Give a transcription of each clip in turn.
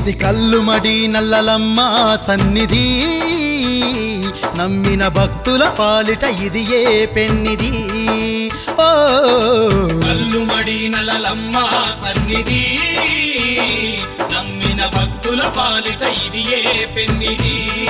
ఇది కల్లుమడి నల్లలమ్మ సన్నిధి నమ్మిన భక్తుల పాలిట ఇది ఏ పెన్నిది ఓ కల్లుమడి నలలమ్మ సన్నిధి నమ్మిన భక్తుల పాలిట ఇది ఏ పెన్నిది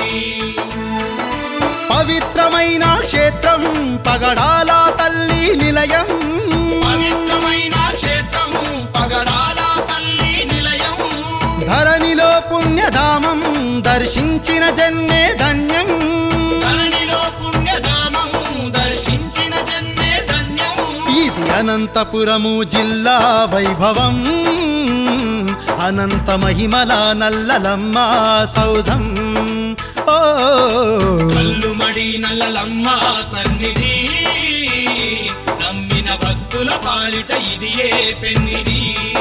పవిత్రమైన క్షేత్రం పగడాల తల్లి నిలయం పవిత్రమైన క్షేత్రం పగడాల తల్లి నిలయం ధరణిలో పుణ్యధామం దర్శించిన జన్మే ధన్యం ధరణిలో పుణ్యధామం దర్శించిన జన్మే ధన్యం ఇది అనంతపురము జిల్లా వైభవం అనంత మహిమల నల్లలమ్మ సౌధం ఓ కల్లుమడి నల్లలమ్మ సన్నిధి నమ్మిన భక్తుల పాలిట ఇది ఏ పెన్నిది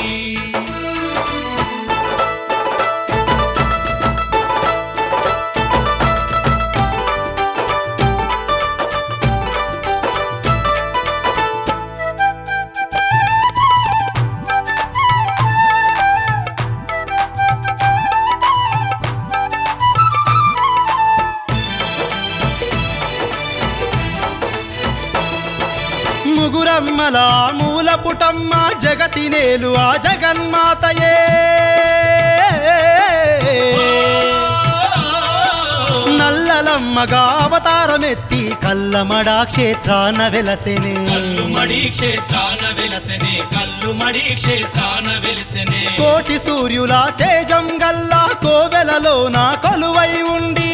ముగురమ్మల మూల పుటమ్మ జగతినేలు ఆ జగన్మాతయే నల్లలమ్మగా అవతారమెత్తి కల్లమడా క్షేత్రాన వెలసెనే కల్లుమడి క్షేత్రాన వెలసెనే కల్లుమడి క్షేత్రాన వెలసెనే కోటి సూర్యుల తేజం గల్లా కోవెలలో నా కొలువై ఉండి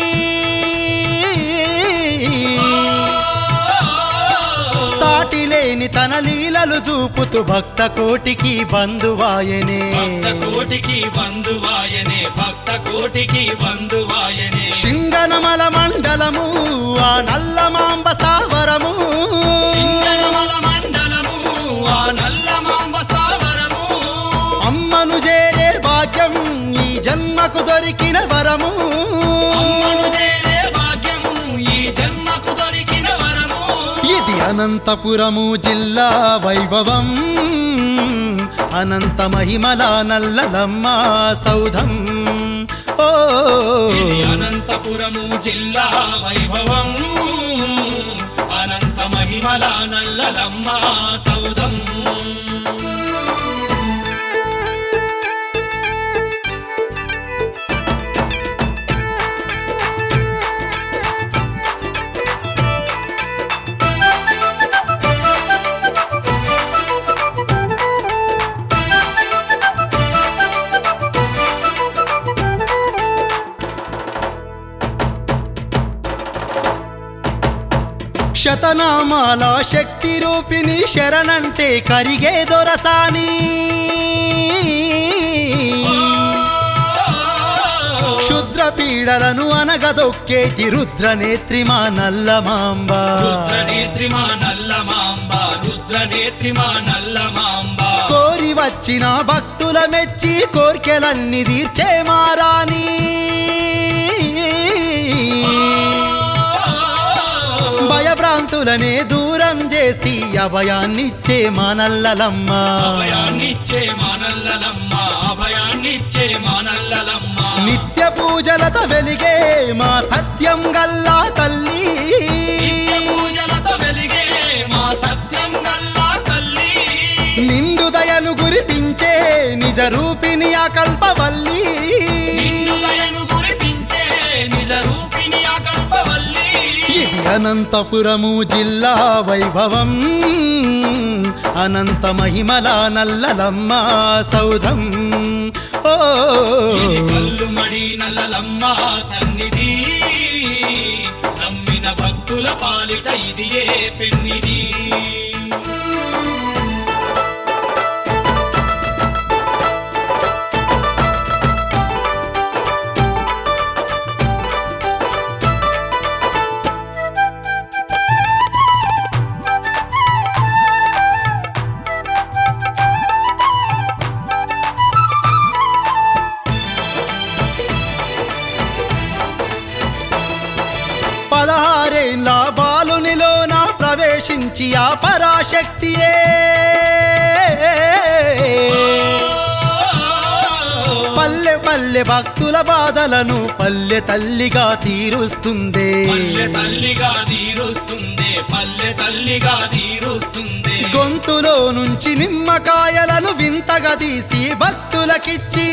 సాటి లేని తన లీలలు చూపుతూ భక్త కోటికి బంధువాయనే భక్త కోటికి బంధువాయనే భక్త కోటికి బంధువాయనే శృంగనమల మండలము ఆ నల్లమాంబ స్థావరము చింగనమల మండలము ఆ నల్లమాంబ స్థావరము అమ్మను చేరే భాగ్యం ఈ జన్మకు దొరికిన వరము అమ్మను చేరే భాగ్యము ఈ జన్మకు దొరికిన వరము ఇది అనంతపురము జిల్లా వైభవం అనంత మహిమల నల్లలమ్మ సౌధం ఓ ఇది అనంతపురము జిల్లా వైభవం అనంత మహిమల నల్లలమ్మ సౌధం శతనామాల శక్తి రూపిణి శరణంటే కరిగే దొరసాని క్షుద్ర పీడలను అనగదొక్కేటి రుద్ర నేత్రిమా నల్లమాంబ రుద్రనేత్రిమా నల్లమాంబ రుద్రనేత్రిమా నల్లమాంబ కోరి వచ్చిన భక్తుల మెచ్చి కోర్కెలన్నీ తీర్చే మారాని భయభ్రాంతులనే దూరం చేసి అభయాన్నిచ్చే మా నల్లలమ్మ అభయాన్నిచ్చే మానల్లలమ్మ అభయాన్నిచ్చే మానల్లలమ్మ నిత్య పూజలతో వెలిగే మా సత్యం గల్లా తల్లి నిత్య పూజలతో వెలిగే మా సత్యం గల్లా తల్లి నిండు దయను గురిపించే నిజ రూపిణి ఆ కల్పవల్లి నిన్ను దయను కురిపించే నిజ రూపిణి ఆ కల్పవల్లి ఇది అనంతపురము జిల్లా వైభవం అనంత మహిమల నల్లలమ్మ సౌధం ఓ ఇది కల్లుమడి నల్లలమ్మ సన్నిధి నమ్మిన భక్తుల పాలిట ఇది ఏ పెన్నిది పదహారేళ్ళ బాలునిలోన ప్రవేశించి ఆ పరాశక్తియే పల్లె పల్లె భక్తుల బాధలను పల్లె తల్లిగా తీరుస్తుందే పల్లె తల్లిగా తీరుస్తుంది పల్లె తల్లిగా తీరుస్తుంది గొంతులో నుంచి నిమ్మకాయలను వింతగా తీసి భక్తులకిచ్చి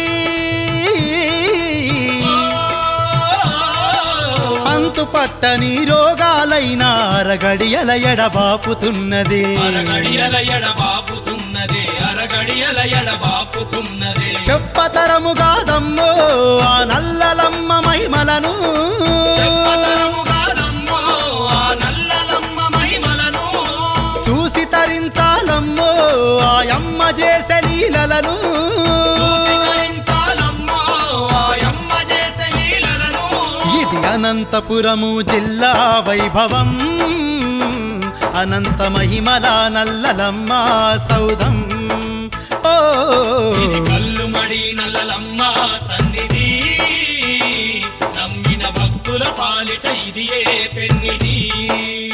అంతు పట్టని రోగాలైన అరగడియల ఎడబాపుతున్నది అరగడియల ఎడబాపుతున్నదే అరగడియల ఎడబాపుతున్నదే చెప్పతరము కాదమ్మో ఆ నల్లలమ్మ మహిమలను చెప్పతరము కాదమ్మో ఆ నల్లలమ్మ మహిమలను చూసి తరించాలమ్మో ఆ యమ్మ చేసే లీలలను చూసి తరించాలమ్మో ఆయమ్మ చేసే లీలలను ఇది అనంతపురము జిల్లా వైభవం అనంత మహిమల నల్లలమ్మ సౌధం ఓ ఇది కల్లు మడి నల్లలమ్మ సన్నిధి నమ్మిన భక్తుల పాలిట ఇది ఏ పెన్నిది